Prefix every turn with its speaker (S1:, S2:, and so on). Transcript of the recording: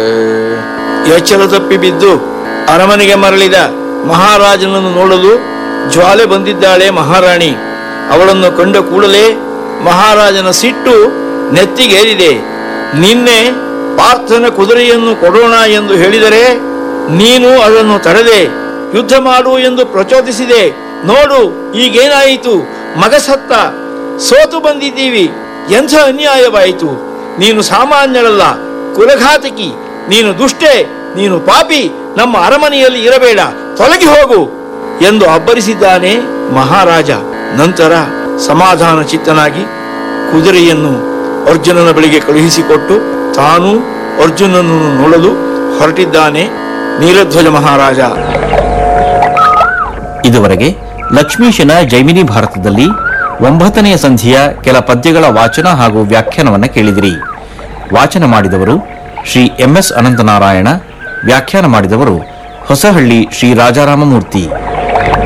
S1: ಎಚ್ಚರ ತಪ್ಪಿ ಬಿದ್ದು ಅರಮನೆಗೆ ಮರಳಿದ ಮಹಾರಾಜನನ್ನು ನೋಡಲು ಜ್ವಾಲೆ ಬಂದಿದ್ದಾಳೆ ಮಹಾರಾಣಿ ಅವಳನ್ನು ಕಂಡ ಕೂಡಲೇ ಮಹಾರಾಜನ ಸಿಟ್ಟು ನೆತ್ತಿಗೇರಿದೆ ನಿನ್ನೆ ಪಾರ್ಥನ ಕುದುರೆಯನ್ನು ಕೊಡೋಣ ಎಂದು ಹೇಳಿದರೆ ನೀನು ಅದನ್ನು ತಡೆದೆ ಯುದ್ಧ ಮಾಡು ಎಂದು ಪ್ರಚೋದಿಸಿದೆ ನೋಡು ಈಗೇನಾಯಿತು ಮಗ ಸತ್ತ ಸೋತು ಬಂದಿದ್ದೀವಿ ಎಂಥ ಅನ್ಯಾಯವಾಯಿತು ನೀನು ಸಾಮಾನ್ಯಳಲ್ಲ ಕುಲಘಾತಕಿ ನೀನು ದುಷ್ಟೆ ನೀನು ಪಾಪಿ ನಮ್ಮ ಅರಮನೆಯಲ್ಲಿ ಇರಬೇಡ ತೊಲಗಿ ಹೋಗು ಎಂದು ಅಬ್ಬರಿಸಿದ್ದಾನೆ ಮಹಾರಾಜ ನಂತರ ಸಮಾಧಾನ ಚಿತ್ತನಾಗಿ ಕುದುರೆಯನ್ನು ಅರ್ಜುನನ ಬಳಿಗೆ ಕಳುಹಿಸಿಕೊಟ್ಟು ತಾನು ಅರ್ಜುನನನ್ನು ನೋಡಲು ಹೊರಟಿದ್ದಾನೆ ನೀಲಧ್ವಜ ಮಹಾರಾಜ
S2: ಇದುವರೆಗೆ ಲಕ್ಷ್ಮೀಶನ ಜೈಮಿನಿ ಭಾರತದಲ್ಲಿ ಒಂಬತ್ತನೆಯ ಸಂಧಿಯ ಕೆಲ ಪದ್ಯಗಳ ವಾಚನ ಹಾಗೂ ವ್ಯಾಖ್ಯಾನವನ್ನ ಕೇಳಿದಿರಿ ವಾಚನ ಮಾಡಿದವರು ಶ್ರೀ ಎಂಎಸ್ ಅನಂತನಾರಾಯಣ ವ್ಯಾಖ್ಯಾನ ಮಾಡಿದವರು ಹೊಸಹಳ್ಳಿ ಶ್ರೀ ರಾಜಾರಾಮಮೂರ್ತಿ